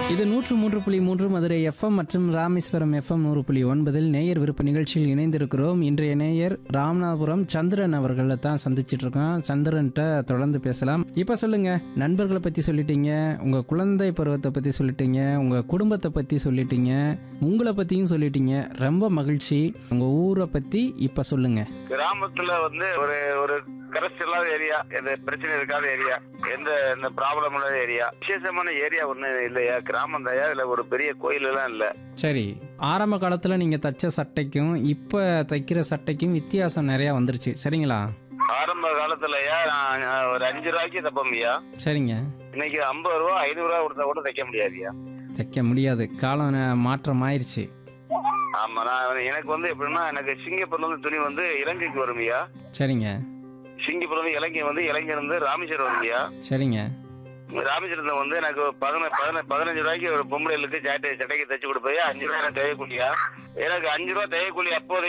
இது நூற்று மூன்று புள்ளி மூன்று மதுரை எஃப்எம் மற்றும் ராமேஸ்வரம் எஃப்எம் நூறு புள்ளி ஒன்பதில் நேயர் விருப்ப நிகழ்ச்சியில் இணைந்திருக்கிறோம் இன்றைய நேயர் ராமநாதபுரம் சந்திரன் அவர்களை தான் சந்திச்சிட்டு இருக்கோம் சந்திரன்ட்ட தொடர்ந்து பேசலாம் இப்போ சொல்லுங்க நண்பர்களை பற்றி சொல்லிட்டீங்க உங்கள் குழந்தை பருவத்தை பற்றி சொல்லிட்டீங்க உங்கள் குடும்பத்தை பற்றி சொல்லிட்டீங்க உங்களை பற்றியும் சொல்லிட்டீங்க ரொம்ப மகிழ்ச்சி உங்கள் ஊரை பற்றி இப்போ சொல்லுங்க கிராமத்துல வந்து ஒரு ஒரு கரஸ்ட் இல்லாத ஏரியா எந்த பிரச்சனை இருக்காத ஏரியா எந்த இந்த ப்ராப்ளம் இல்லாத ஏரியா விசேஷமான ஏரியா ஒண்ணு இல்லையா கிராமம் தாயா இல்ல ஒரு பெரிய கோயில் எல்லாம் இல்ல சரி ஆரம்ப காலத்தில் நீங்கள் தைச்ச சட்டைக்கும் இப்போ தைக்கிற சட்டைக்கும் வித்தியாசம் நிறையா வந்துருச்சு சரிங்களா ஆரம்ப காலத்துலயா நான் நான் ஒரு அஞ்சு ரூபாய்க்கு தப்போம்யா சரிங்க இன்னைக்கு ஐம்பது ரூபா ஐநூறு ரூபா கொடுத்தா கூட தைக்க முடியாதுயா தைக்க முடியாது காலம் ந- மாற்றம் ஆயிருச்சு ஆமா நான் எனக்கு வந்து எப்படின்னா எனக்கு சிங்கப்பூர்ல இருந்து துணி வந்து இலங்கைக்கு வரும்யா சரிங்க சிங்கப்பூர்ல இருந்து இலங்கை வந்து இலங்கை இருந்து ராமேஸ்வரம் வரும்யா சரிங்க ராமேஸ்வரத்துல வந்து எனக்கு பதின பதின பதினஞ்சு ரூபாய்க்கு ஒரு பொம்பளைகளுக்கு சட்டை சட்டைக்கு தைச்சு கொடுப்பேன் அஞ்சு ரூபாய் எனக்கு தேவைக்கூலியா எனக்கு அஞ்சு ரூபா தேவைக்கூலி அப்போதைக்கு